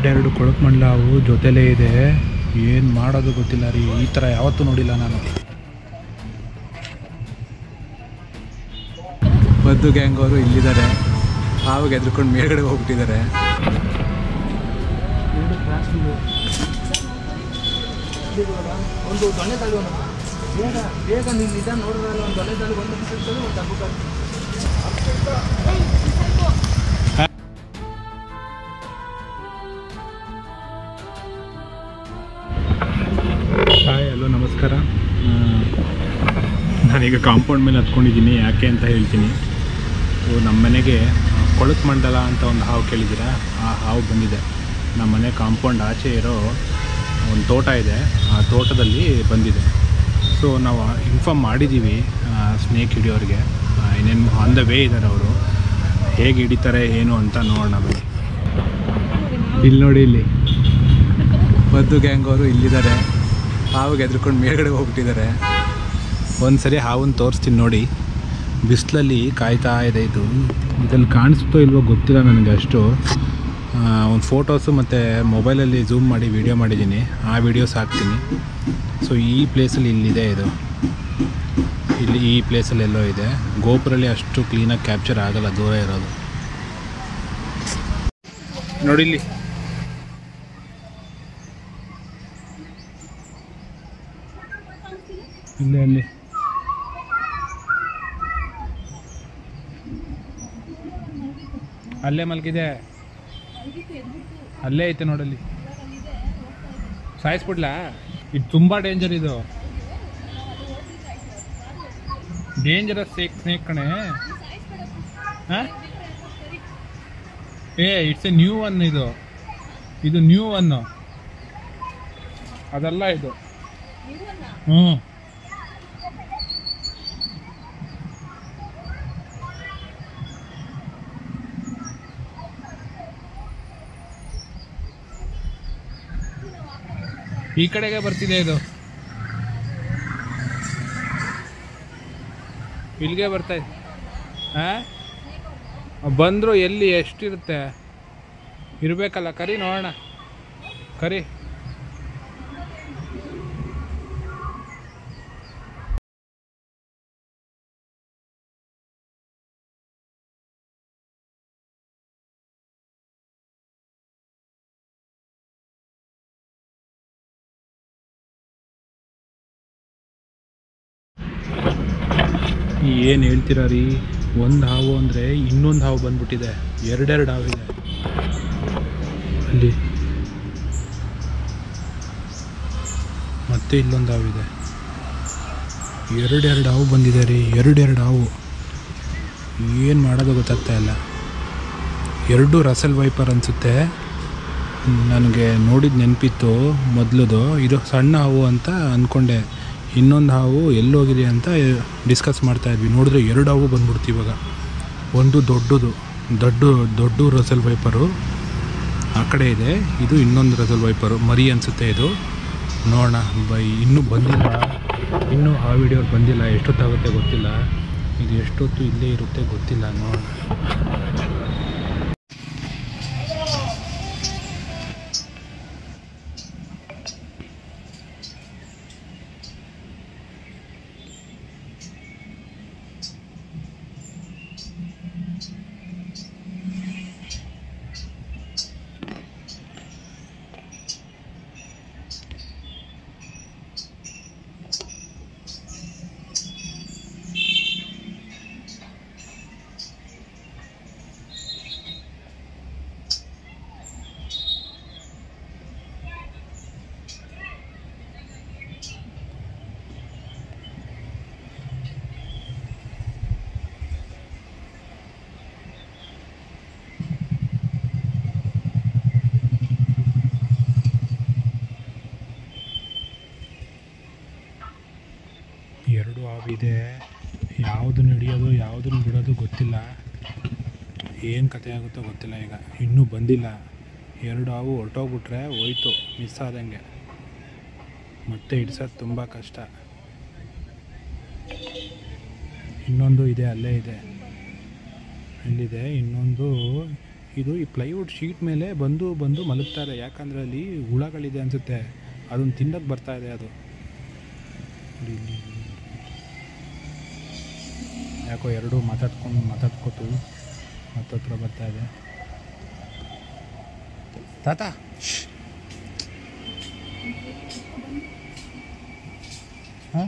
ಎರಡೆರಡು ಕೊಳಕು ಮಂಡಲ ಅವು ಜೊತೆಲೇ ಇದೆ ಏನು ಮಾಡೋದು ಗೊತ್ತಿಲ್ಲ ರೀ ಈ ಥರ ಯಾವತ್ತೂ ನೋಡಿಲ್ಲ ನಾನು ಮದ್ದು ಗ್ಯಾಂಗ್ ಅವರು ಇಲ್ಲಿದ್ದಾರೆ ಆವಾಗ ಎದ್ರುಕೊಂಡು ಮೇಲ್ಗಡೆ ಹೋಗ್ಬಿಟ್ಟಿದ್ದಾರೆ ಒಂದು ದೊಣ್ಣೆ ತಳಿ ಒಂದು ಬೇಗ ಬೇಗ ನೀವು ನಿಜ ನೋಡಿದ್ರಲ್ಲ ಒಂದು ದೊಣ್ಣೆ ತಳಿ ಒಂದು ಬಿಸಿರ್ತದೆ ಒಂದು ಡಬ್ಬು ಹಾಯ್ ಹಲೋ ನಮಸ್ಕಾರ ಆ, ನಾನೀಗ ಕಾಂಪೌಂಡ್ ಮೇಲೆ ಹತ್ಕೊಂಡಿದ್ದೀನಿ ಯಾಕೆ ಅಂತ ಹೇಳ್ತೀನಿ ಸೊ ನಮ್ಮ ಮನೆಗೆ ಕೊಳಕು ಮಂಡಲ ಅಂತ ಒಂದು ಹಾವು ಕೇಳಿದ್ದೀರಾ ಆ ಹಾವು ಬಂದಿದೆ ನಮ್ಮ ಮನೆ ಕಾಂಪೌಂಡ್ ಆಚೆ ಇರೋ ಒಂದು ತೋಟ ಇದೆ ಆ ತೋಟದಲ್ಲಿ ಬಂದಿದೆ ಸೊ ನಾವು ಇನ್ಫಾರ್ಮ್ ಮಾಡಿದ್ದೀವಿ ಸ್ನೇಕ್ ಹಿಡಿಯೋರಿಗೆ ಇನ್ನೇನು ಆನ್ ದ ವೇ ಇದ್ದಾರೆ ಅವರು ಹೇಗೆ ಹಿಡಿತಾರೆ ಏನು ಅಂತ ನೋಡೋಣ ಬನ್ನಿ ಇಲ್ಲಿ ನೋಡಿ ಇಲ್ಲಿ ಮದ್ದು ಗ್ಯಾಂಗ್ ಅವರು ಇಲ್ಲಿದ್ದಾರೆ ಹಾವಿಗೆ ಎದ್ರುಕೊಂಡು ಮೇಲ್ಗಡೆ ಹೋಗ್ಬಿಟ್ಟಿದ್ದಾರೆ ಒಂದು ಸರಿ ಹಾವನ್ನು ತೋರಿಸ್ತೀನಿ ನೋಡಿ ಬಿಸಿಲಲ್ಲಿ ಕಾಯ್ತಾ ಇದೆ ಇದು ಇದ್ರಲ್ಲಿ ಕಾಣಿಸ್ತೋ ಇಲ್ವೋ ಗೊತ್ತಿಲ್ಲ ನನಗೆ ಅಷ್ಟು ಒಂದು ಫೋಟೋಸು ಮತ್ತು ಮೊಬೈಲಲ್ಲಿ ಝೂಮ್ ಮಾಡಿ ವಿಡಿಯೋ ಮಾಡಿದ್ದೀನಿ ಆ ವಿಡಿಯೋಸ್ ಹಾಕ್ತೀನಿ ಸೊ ಈ ಪ್ಲೇಸಲ್ಲಿ ಇಲ್ಲಿದೆ ಇದು ಇಲ್ಲಿ ಈ ಪ್ಲೇಸಲ್ಲಿ ಎಲ್ಲೋ ಇದೆ ಗೋಪುರಲ್ಲಿ ಅಷ್ಟು ಕ್ಲೀನಾಗಿ ಕ್ಯಾಪ್ಚರ್ ಆಗಲ್ಲ ದೂರ ಇರೋದು ನೋಡಿ ಇಲ್ಲಿ ಇಲ್ಲೇ ಅಲ್ಲಿ ಅಲ್ಲೇ ಮಲಗಿದೆ ಅಲ್ಲೇ ಐತೆ ನೋಡಲ್ಲಿ ಸಾಯಿಸ್ಬಿಡ್ಲಾ ಇದು ತುಂಬ ಡೇಂಜರ್ ಇದು ಡೇಂಜರಸ್ ಸ್ನೇಕ್ ಸ್ನೇಕ್ ಕಣೆ ಹಾ? ಏ ಇಟ್ಸ್ ಎ ನ್ಯೂ ಒನ್ ಇದು ಇದು ನ್ಯೂ ಒನ್ ಅದಲ್ಲ ಇದು ಹ್ಞೂ ಈ ಕಡೆಗೆ ಬರ್ತಿದೆ ಇದು ಇಲ್ಲಿಗೆ ಬರ್ತಾ ಇದೆ ಆ ಬಂದರು ಎಲ್ಲಿ ಎಷ್ಟಿರುತ್ತೆ ಇರಬೇಕಲ್ಲ ಕರಿ ನೋಡೋಣ ಕರಿ ಏನು ಹೇಳ್ತೀರ ರೀ ಒಂದು ಹಾವು ಅಂದರೆ ಇನ್ನೊಂದು ಹಾವು ಬಂದ್ಬಿಟ್ಟಿದೆ ಎರಡೆರಡು ಹಾವಿದೆ ಅಲ್ಲಿ ಮತ್ತೆ ಇಲ್ಲೊಂದು ಹಾವಿದೆ ಎರಡೆರಡು ಹಾವು ಬಂದಿದೆ ರೀ ಎರಡೆರಡು ಹಾವು ಏನು ಮಾಡೋದು ಗೊತ್ತಾಗ್ತಾ ಇಲ್ಲ ಎರಡು ರಸಲ್ ವೈಪರ್ ಅನಿಸುತ್ತೆ ನನಗೆ ನೋಡಿದ ನೆನಪಿತ್ತು ಮೊದಲದು ಇದು ಸಣ್ಣ ಹಾವು ಅಂತ ಅಂದ್ಕೊಂಡೆ ಇನ್ನೊಂದು ಹಾವು ಎಲ್ಲೋಗಿದೆ ಅಂತ ಡಿಸ್ಕಸ್ ಮಾಡ್ತಾ ಇದ್ವಿ ನೋಡಿದ್ರೆ ಎರಡು ಹಾವು ಬಂದ್ಬಿಡ್ತು ಇವಾಗ ಒಂದು ದೊಡ್ಡದು ದೊಡ್ಡ ದೊಡ್ಡ ರಸಲ್ ವೈಪರು ಆ ಕಡೆ ಇದೆ ಇದು ಇನ್ನೊಂದು ರಸಲ್ ವೈಪರು ಮರಿ ಅನಿಸುತ್ತೆ ಇದು ನೋಡೋಣ ಬೈ ಇನ್ನೂ ಬಂದಿಲ್ಲ ಇನ್ನೂ ಆ ವಿಡಿಯೋರು ಬಂದಿಲ್ಲ ಎಷ್ಟೊತ್ತಾಗುತ್ತೆ ಗೊತ್ತಿಲ್ಲ ಇದು ಎಷ್ಟೊತ್ತು ಇಲ್ಲೇ ಇರುತ್ತೆ ಗೊತ್ತಿಲ್ಲ ನೋಡೋಣ ಎರಡು ಹಾವಿದೆ ಯಾವುದನ್ನು ಹಿಡಿಯೋದು ಯಾವುದನ್ನು ಬಿಡೋದು ಗೊತ್ತಿಲ್ಲ ಏನು ಕತೆ ಆಗುತ್ತೋ ಗೊತ್ತಿಲ್ಲ ಈಗ ಇನ್ನೂ ಬಂದಿಲ್ಲ ಎರಡು ಹಾವು ಹೊರ್ಟೋಗ್ಬಿಟ್ರೆ ಹೋಯ್ತು ಮಿಸ್ ಆದಂಗೆ ಮತ್ತೆ ಹಿಡ್ಸೋದು ತುಂಬ ಕಷ್ಟ ಇನ್ನೊಂದು ಇದೆ ಅಲ್ಲೇ ಇದೆ ಇಲ್ಲಿದೆ ಇನ್ನೊಂದು ಇದು ಈ ಪ್ಲೈವುಡ್ ಶೀಟ್ ಮೇಲೆ ಬಂದು ಬಂದು ಮಲಗ್ತಾರೆ ಯಾಕಂದರೆ ಅಲ್ಲಿ ಹುಳಗಳಿದೆ ಅನಿಸುತ್ತೆ ಅದನ್ನು ತಿನ್ನೋಕ್ಕೆ ಬರ್ತಾ ಇದೆ ಅದು ನೋಡಿ ಇಲ್ಲಿ. ಯಾಕೋ ಎರಡು ಮಾತಾಡ್ಕೊಂಡು ಮಾತಾಡ್ಕೋತು ಮತ್ತತ್ರ ಬರ್ತಾ ಇದೆ ತಾತ ಹಾಂ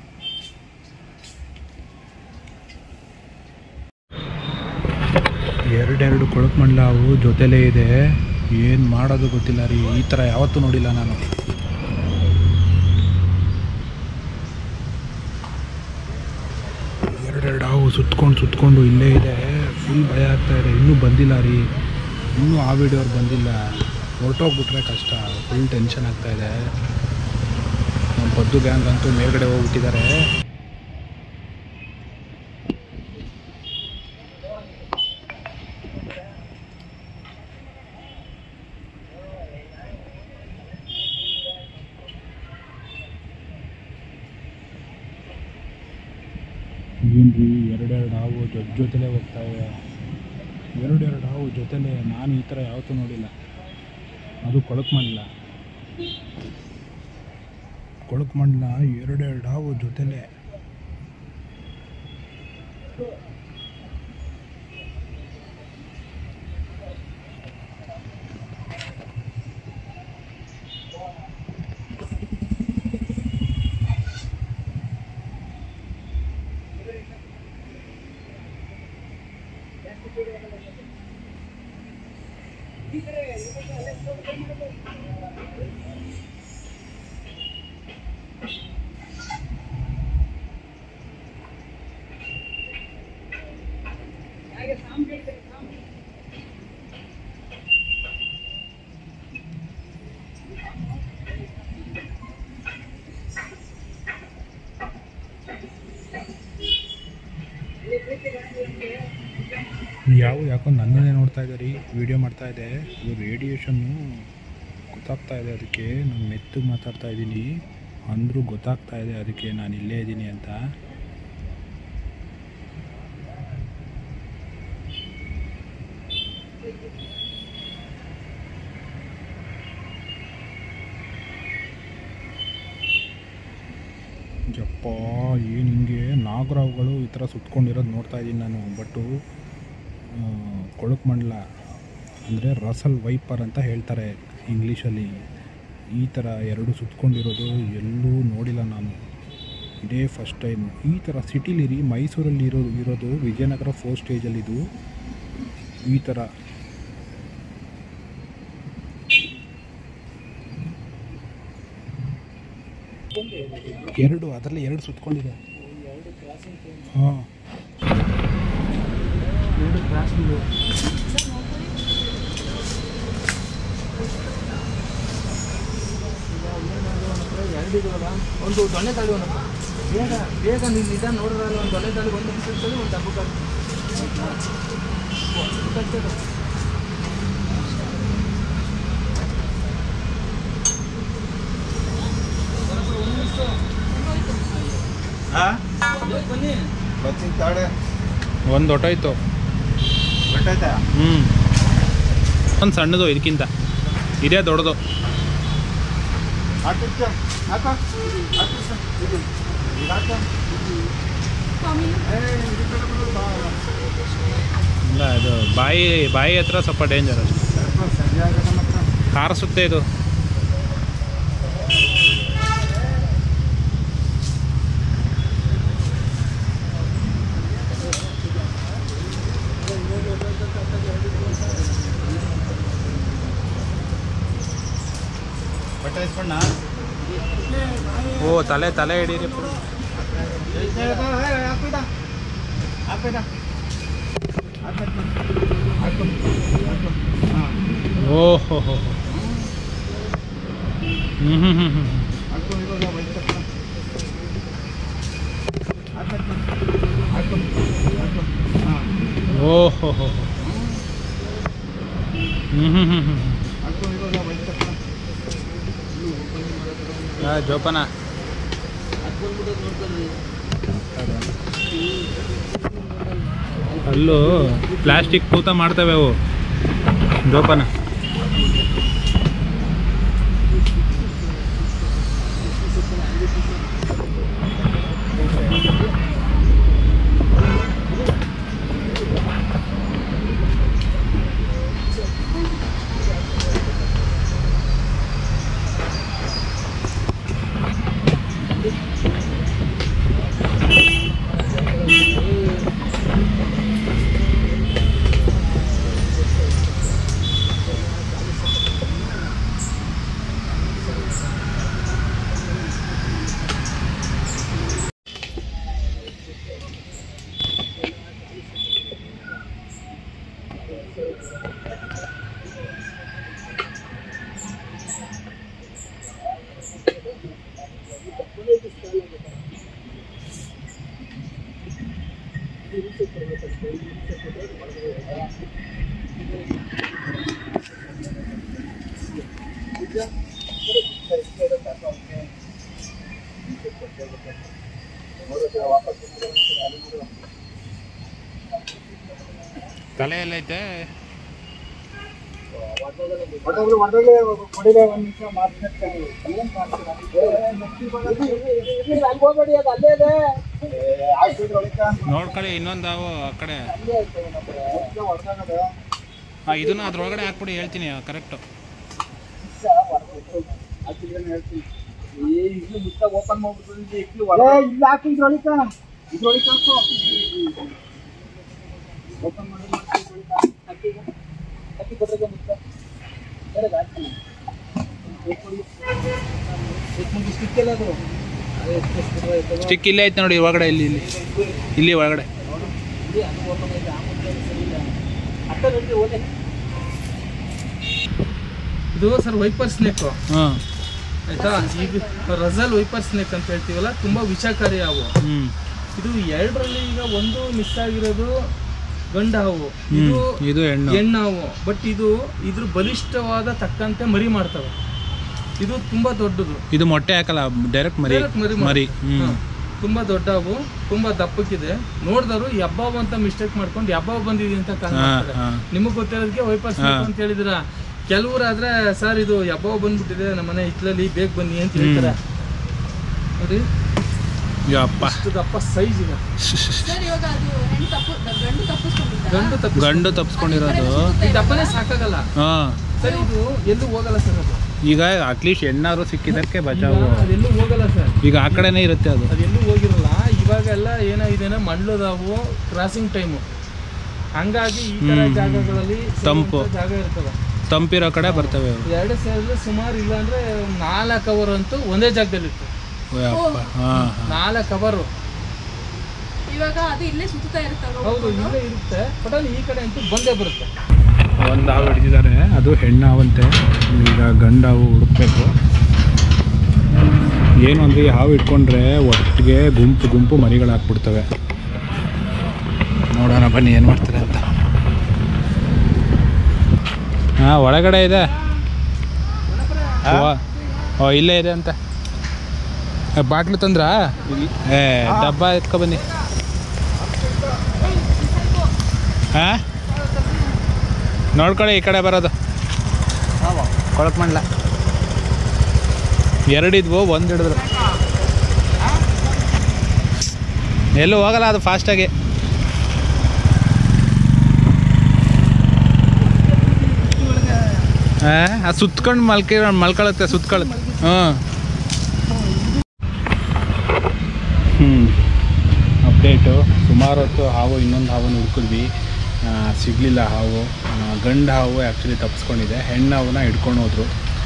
ಎರಡೆರಡು ಕೊಳಕು ಅವು ಜೊತೆಲೇ ಇದೆ ಏನು ಮಾಡೋದು ಗೊತ್ತಿಲ್ಲ ರೀ ಈ ಥರ ಯಾವತ್ತೂ ನೋಡಿಲ್ಲ ನಾನು ಎರಡೆರಡು ಹಾವು ಸುತ್ಕೊಂಡು ಸುತ್ಕೊಂಡು ಇಲ್ಲೇ ಇದೆ ಫುಲ್ ಭಯ ಆಗ್ತಾ ಇದೆ ಇನ್ನೂ ಬಂದಿಲ್ಲ ರೀ ಇನ್ನೂ ಆ ವಿಡಿಯೋರು ಬಂದಿಲ್ಲ ಹೊರಟೋಗ್ಬಿಟ್ರೆ ಕಷ್ಟ ಫುಲ್ ಟೆನ್ಷನ್ ಆಗ್ತಾ ಇದೆ ನಮ್ಮ ಪದ್ದು ಗ್ಯಾಂಗ್ ಅಂತೂ ಮೇಲ್ಗಡೆ ಹೋಗ್ಬಿಟ್ಟಿದ್ದಾರೆ ಏನ್ರಿ ಎರಡೆರಡು ಹಾವು ಜೊತೆ ಜೊತೆಲೇ ಹೋಗ್ತಾ ಇವೆ ಎರಡೆರಡು ಹಾವು ಜೊತೆಲೇ ನಾನು ಈ ಥರ ಯಾವತ್ತೂ ನೋಡಿಲ್ಲ ಅದು ಕೊಳಕು ಮಾಡಲ್ಲ ಕೊಳಕು ಮಾಡಲ್ಲ ಎರಡೆರಡು ಹಾವು ಜೊತೆಲೇ ಯಾವ ಯಾಕೋ ನನ್ನನ್ನೇ ನೋಡ್ತಾ ಇದ್ದಾರೆ ವಿಡಿಯೋ ಮಾಡ್ತಾ ಇದೆ ಇದು ರೇಡಿಯೇಷನ್ನು ಗೊತ್ತಾಗ್ತಾ ಇದೆ ಅದಕ್ಕೆ ನಾನು ಮೆತ್ತು ಮಾತಾಡ್ತಾ ಇದ್ದೀನಿ ಅಂದರೂ ಗೊತ್ತಾಗ್ತಾ ಇದೆ ಅದಕ್ಕೆ ನಾನು ಇಲ್ಲೇ ಇದ್ದೀನಿ ಅಂತ ಯಪ್ಪ ಏನು ಹಿಂಗೆ ನಾಗರಾವ್ಗಳು ಈ ಥರ ಸುತ್ಕೊಂಡಿರೋದು ನೋಡ್ತಾ ಇದ್ದೀನಿ ನಾನು ಬಟ್ಟು ಕೊಳಕು ಮಂಡಲ ಅಂದರೆ ರಸಲ್ ವೈಪರ್ ಅಂತ ಹೇಳ್ತಾರೆ ಇಂಗ್ಲೀಷಲ್ಲಿ ಈ ಥರ ಎರಡು ಸುತ್ಕೊಂಡಿರೋದು ಎಲ್ಲೂ ನೋಡಿಲ್ಲ ನಾನು ಇದೇ ಫಸ್ಟ್ ಟೈಮು ಈ ಥರ ಸಿಟಿಲಿರಿ ಮೈಸೂರಲ್ಲಿ ಇರೋದು ಇರೋದು ವಿಜಯನಗರ ಫೋರ್ ಸ್ಟೇಜಲ್ಲಿದು ಈ ಥರ ಎರಡು ಅದರಲ್ಲಿ ಎರಡು ಸುತ್ಕೊಂಡಿದೆ ಹಾಂ ಎರಡು ಕ್ರಾಸಿಂಗು ಎರಡಿದವಲ್ಲ ಒಂದು ದೊಣ್ಣೆ ತಳಿ ಒಂದು ಬೇಗ ಬೇಗ ನೀನು ನಿಧಾನ ನೋಡಿದ್ರಲ್ಲ ಒಂದು ದೊಣ್ಣೆ ತಳಿ ಒಂದು ನಿಮಿಷದಲ್ಲಿ ಒಂದು ಡಬ್ಬು ಕಟ್ಟಿ ಬನ್ನಿ ಬಚ್ಚಿನ ತಾಡೆ ಒಂದು ಹೊಟ್ಟೋಯ್ತು ಬಿಟ್ಟೈತೆ ಹ್ಞೂ ಒಂದು ಸಣ್ಣದು ಇದಕ್ಕಿಂತ ಇದೇ ದೊಡ್ಡದು ಹಾಕಿಚ್ಚ ಹಾಕ ಹಾಕಿಚ್ಚ ಇದು ಇದು ಹಾಕ ಏ ಇದು ಕಡೆ ಬಿಡು, ಬಾ. ಇಲ್ಲ ಇದು ಬಾಯಿ ಬಾಯಿ ಹತ್ರ ಸ್ವಲ್ಪ ಡೇಂಜರ್ ಅದು ಸ್ವಲ್ಪ ಸರಿಯಾಗದ ಮಾತ್ರ ಕಾರಿಸುತ್ತೆ ಇದು ಬಟ್ಟೆ ಇಸ್ಕೊಂಡ ಓ ತಲೆ ತಲೆ ಹಿಡೀರಿ full. ಹಾಕಿದ ಹಾಕಿದ ಓ ಹೋ ಹೋ ಹೋ. ಹ್ಞೂ ಹ್ಞೂ ಹ್ಞೂ ಹ್ಞೂ ಹಾಕೊಂಡು ಇವಾಗ ಬೈಕ್ ತಗೊಂಡು. ಹಾಕು, ಹಾಕು, ಹಾಕು. ಹಾ. ಓ ಹೋ ಹೋ ಹೋ. ಹ್ಞೂ ಹ್ಞೂ ಹ್ಞೂ ಹ್ಞೂ ಹಾಕೊಂಡು ಇವಾಗ ಬೈಕ್ ತಗೊಂಡು. ಆ, ಜೋಪಾನ ಹಾಕ್ಕೊಂಡ್ಬಿಟ್ಟು ನೋಡ್ಕೊಳ್ರಿ ಅಲ್ಲೂ ಪ್ಲಾಸ್ಟಿಕ್ ತೂತ ಮಾಡ್ತವೆ ಅವು ಜೋಪಾನ ತಲೆ ಎಲ್ಲೈತೆ ನೋಡ್ಕೊಳ್ಳಿ ಇನ್ನೊಂದು ಅವು ಆ ಕಡೆ ಹಾಂ ಇದನ್ನು ಅದ್ರೊಳಗಡೆ ಹಾಕ್ಬಿಡಿ ಹೇಳ್ತೀನಿ ಕರೆಕ್ಟು ಓಪನ್ ಮಾಡ್ಬಿಟ್ಟು ಇಲ್ಲ ಹಾಕಿ ಇದ್ರೊಳಕ ಇದ್ರೊಳಕ ಹಾಕು ಓಪನ್ ಮಾಡಿ ಹಾಕಿ ಹಾಕಿ ಕೊಡ್ರಿಗೆ ಮುತ್ತ ಬೇರೆ ಹಾಕಿ ಸ್ಟಿಕ್ ಎಲ್ಲ ಅದು ಅದೇ ಎಷ್ಟು ಎಷ್ಟು ಆಯ್ತದ ಸ್ಟಿಕ್ ಇಲ್ಲೇ ಐತೆ ನೋಡಿ ಒಳಗಡೆ ಇಲ್ಲಿ ಇಲ್ಲಿ ಇಲ್ಲಿ ಒಳಗಡೆ ಇಲ್ಲಿ ಅದು ಓಪನ್ ಐತೆ ಆ ಮುದ್ದೆ ಸರಿ ಇಲ್ಲ ಅಟ್ಟ ನೋಡಿ ಓದೆ ಇದು ಸರ್ ವೈಪರ್ ಸ್ನೇಕ್ ಹಾಂ ಆಯ್ತಾ ಈಗ ರಜಲ್ ವೈಪರ್ ಸ್ನೇಕ್ ಅಂತ ಹೇಳ್ತೀವಲ್ಲ ತುಂಬಾ ವಿಷಕಾರಿ ಅವು ಹ್ಞೂ ಇದು ಎರಡರಲ್ಲಿ ಈಗ ಒಂದು ಮಿಸ್ ಆಗಿರೋದು ಗಂಡ ಹಾವು ಹ್ಞೂ ಇದು ಇದು ಹೆಣ್ಣು ಹೆಣ್ಣು ಹಾವು ಬಟ್ ಇದು ಇದ್ರ ಬಲಿಷ್ಠವಾದ ತಕ್ಕಂತೆ ಮರಿ ಮಾಡ್ತವೆ ಇದು ತುಂಬಾ ದೊಡ್ಡದು ಇದು ಮೊಟ್ಟೆ ಹಾಕಲ್ಲ ಡೈರೆಕ್ಟ್ ಮರಿ Direct ಮರಿ ಮರಿ ಮಾಡ್ತವೆ. ಹ್ಞೂ ಹಾ. ತುಂಬಾ ದೊಡ್ಡ ಹಾವು ತುಂಬಾ ದಪ್ಪಕ್ಕಿದೆ ನೋಡಿದವರು ಯಬ್ಬಾವ್ ಅಂತ ಮಿಸ್ಟೇಕ್ ಮಾಡ್ಕೊಂಡು ಯಬ್ಬಾವ್ ಬಂದಿದೆ ಅಂತ ಕಾಲ್ ಹಾಂ ಮಾಡ್ತಾರೆ ಹಾಂ ನಿಮಗೆ ಗೊತ್ತಿರೋದಕ್ಕೆ ವೈಪರ್ ಸ್ನೇಕ್ ಅಂತ ಹೇಳಿದ್ರ ಕೆಲವರಾದ್ರೆ ಸರ್ ಇದು ಯಬ್ಬಾವ್ ಬಂದ್ಬಿಟ್ಟಿದೆ ನಮ್ಮನೆ ಹಿತ್ತಲಲ್ಲಿ ಬೇಗ ಬನ್ನಿ ಅಂತ ಹೇಳ್ತಾರೆ ನೋಡಿ ಯಪ್ಪ ಇಷ್ಟು ದಪ್ಪ ಸೈಜ್ ಇದೆ ಸರ್ ಇವಾಗ ಅದು ಹೆಣ್ಣು ತಪ್ಪು ಗಂಡು ತಪ್ಪಿಸ್ಕೊಂಡಿದ್ದ ಗಂಡು ತಪ್ಪ ಗಂಡು ತಪ್ಸ್ಕೊಂಡಿರೋದು ಈ ದಪ್ಪನೇ ಸಾಕಾಗಲ್ಲ ಹಾಂ ಸರ್ ಇದು ಎಲ್ಲೂ ಹೋಗಲ್ಲ ಸರ್ ಅದು ಈಗ ಅಟ್ಲೀಸ್ಟ್ ಹೆಣ್ಣಾರು ಸಿಕ್ಕಿದ್ದಕ್ಕೆ ಬಚಾವು ಈಗ ಅದೆಲ್ಲೂ ಹೋಗಲ್ಲ ಸರ್ ಈಗ ಆ ಕಡೆನೇ ಇರುತ್ತೆ ಅದು ಅದೆಲ್ಲೂ ಹೋಗಿರಲ್ಲ ಇವಾಗೆಲ್ಲ ಏನಾಗಿದೆ ಮಂಡ್ಲದಾವು ಕ್ರಾಸಿಂಗ್ ಟೈಮು ಹಂಗಾಗಿ ಈ ತರ ಹ್ಮ್. ಜಾಗಗಳಲ್ಲಿ ತಂಪು. ಸೇರುವಂತ ಜಾಗ ಇರ್ತವೆ ತಂಪಿರೋ ಕಡೆ ಬರ್ತವೆ ಅವು ಎರಡು ಸೇರಿದ್ರೆ ಸುಮಾರು ಇಲ್ಲ ಅಂದ್ರೆ ನಾಲ್ಕು ಅವರ್ ಅಂತೂ ಒಂದೇ ಜಾಗದಲ್ಲಿ ಇರ್ತವೆ ಓ ಯಪ್ಪ ಹಾಂ ನಾಲ್ಕು ಅವರು ಇವಾಗ ಅದು ಇಲ್ಲೇ ಸುತ್ತಾ ಇರ್ತಾವೆ ಹೌದು ಇಲ್ಲೇ ಇರುತ್ತೆ ಬಟ್ ಅಲ್ಲಿ ಈ ಕಡೆ ಅಂತೂ ಬಂದೇ ಬರುತ್ತೆ ಒಂದು ಹಾವು ಹಿಡಿದಿದ್ದಾರೆ ಅದು ಹೆಣ್ಣು ಹಾವಂತೆ ಈಗ ಗಂಡು ಹಾವು ಹುಡುಕ್ಬೇಕು ಏನು ಅಂದರೆ ಈ ಹಾವು ಇಟ್ಕೊಂಡ್ರೆ ಒಟ್ಟಿಗೆ ಗುಂಪು ಗುಂಪು ಮರಿಗಳು ಹಾಕ್ಬಿಡ್ತವೆ ನೋಡೋಣ ಬನ್ನಿ ಏನು ಮಾಡ್ತಾರೆ ಅಂತ ಹಾಂ ಒಳಗಡೆ ಇದೆ ಓ- ಓ ಇಲ್ಲೇ ಇದೆ ಅಂತ ಏ, ಬಾಟ್ಲು ತಂದ್ರಾ ಏ ಡಬ್ಬ ಎತ್ಕೊ ಬನ್ನಿ ಹಾಂ ನೋಡ್ಕೊಳ್ಳಿ ಈ ಕಡೆ ಬರೋದು ಕೊಳಕ್ ಮಾಡಲ ಎರಡಿದ್ವು ಒಂದು ಹಿಡಿದ್ರು ಎಲ್ಲೂ ಹೋಗಲ್ಲ ಅದು ಫಾಸ್ಟಾಗಿ ಹಾಂ ಅದು ಸುತ್ಕೊಂಡು ಮಲ್ಕಿ ಮಲ್ಕೊಳುತ್ತೆ ಸುತ್ಕೊಳುತ್ತೆ ಹಾಂ ಹ್ಞೂ ಅಪ್ಡೇಟು ಸುಮಾರು ಹೊತ್ತು ಹಾವು ಇನ್ನೊಂದು ಹಾವನ್ನು ಹುಡ್ಕಿದ್ವಿ ಸಿಗಲಿಲ್ಲ ಹಾವು ಆ, ಗಂಡು ಹಾವು ಆ್ಯಕ್ಚುಲಿ ತಪ್ಪಿಸ್ಕೊಂಡಿದೆ ಹೆಣ್ಣು ಹಾವನ್ನ ಹಿಡ್ಕೊಂಡು ಹೋದ್ರು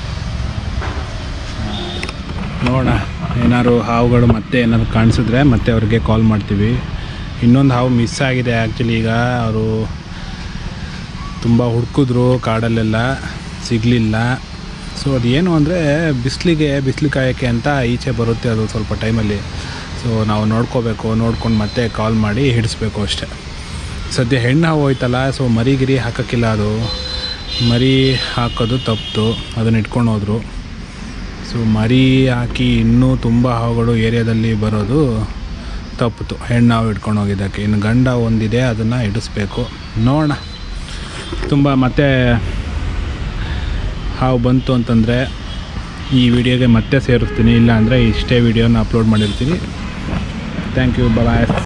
ಆ, ನೋಡೋಣ ಏನಾದ್ರು ಹಾವುಗಳು ಮತ್ತೆ ಏನಾದ್ರು ಕಾಣಿಸಿದ್ರೆ ಮತ್ತೆ ಅವ್ರಿಗೆ ಕಾಲ್ ಮಾಡ್ತೀವಿ ಇನ್ನೊಂದು ಹಾವು ಮಿಸ್ ಆಗಿದೆ ಆ್ಯಕ್ಚುಲಿ ಈಗ ಅವರು ತುಂಬ ಹುಡ್ಕಿದ್ರು ಕಾಡಲ್ಲೆಲ್ಲ ಸಿಗಲಿಲ್ಲ ಸೊ ಅದೇನು ಅಂದರೆ ಬಿಸಿಲಿಗೆ ಬಿಸಿಲು ಕಾಯೋಕ್ಕೆ ಅಂತ ಈಚೆ ಬರುತ್ತೆ ಅದು ಸ್ವಲ್ಪ ಟೈಮಲ್ಲಿ ಸೊ ನಾವು ನೋಡ್ಕೋಬೇಕು ನೋಡ್ಕೊಂಡು ಮತ್ತೆ ಕಾಲ್ ಮಾಡಿ ಹಿಡಿಸ್ಬೇಕು ಅಷ್ಟೆ ಸದ್ಯ ಹೆಣ್ಣು ಹಾವು ಹೋಯ್ತಲ್ಲ ಸೊ ಮರಿ ಗಿರಿ ಹಾಕೋಕ್ಕಿಲ್ಲ ಅದು ಮರಿ ಹಾಕೋದು ತಪ್ಪಿತು ಅದನ್ನ ಇಟ್ಕೊಂಡು ಹೋದ್ರು ಸೊ ಮರಿ ಹಾಕಿ ಇನ್ನೂ ತುಂಬ ಹಾವುಗಳು ಏರಿಯಾದಲ್ಲಿ ಬರೋದು ತಪ್ಪಿತು ಹೆಣ್ಣು ಹಾವು ಇಟ್ಕೊಂಡು ಹೋಗಿದ್ದಕ್ಕೆ ಇನ್ನು ಗಂಡ ಒಂದಿದೆ ಅದನ್ನು ಇಡಿಸ್ಬೇಕು ನೋಡೋಣ ತುಂಬ ಮತ್ತೆ ಹಾವು ಬಂತು ಅಂತಂದರೆ ಈ ವಿಡಿಯೋಗೆ ಮತ್ತೆ ಸೇರಿಸ್ತೀನಿ ಇಲ್ಲ ಅಂದರೆ ಇಷ್ಟೇ ವಿಡಿಯೋನ ಅಪ್ಲೋಡ್ ಮಾಡಿರ್ತೀನಿ ಥ್ಯಾಂಕ್ ಯು ಬಾಯ್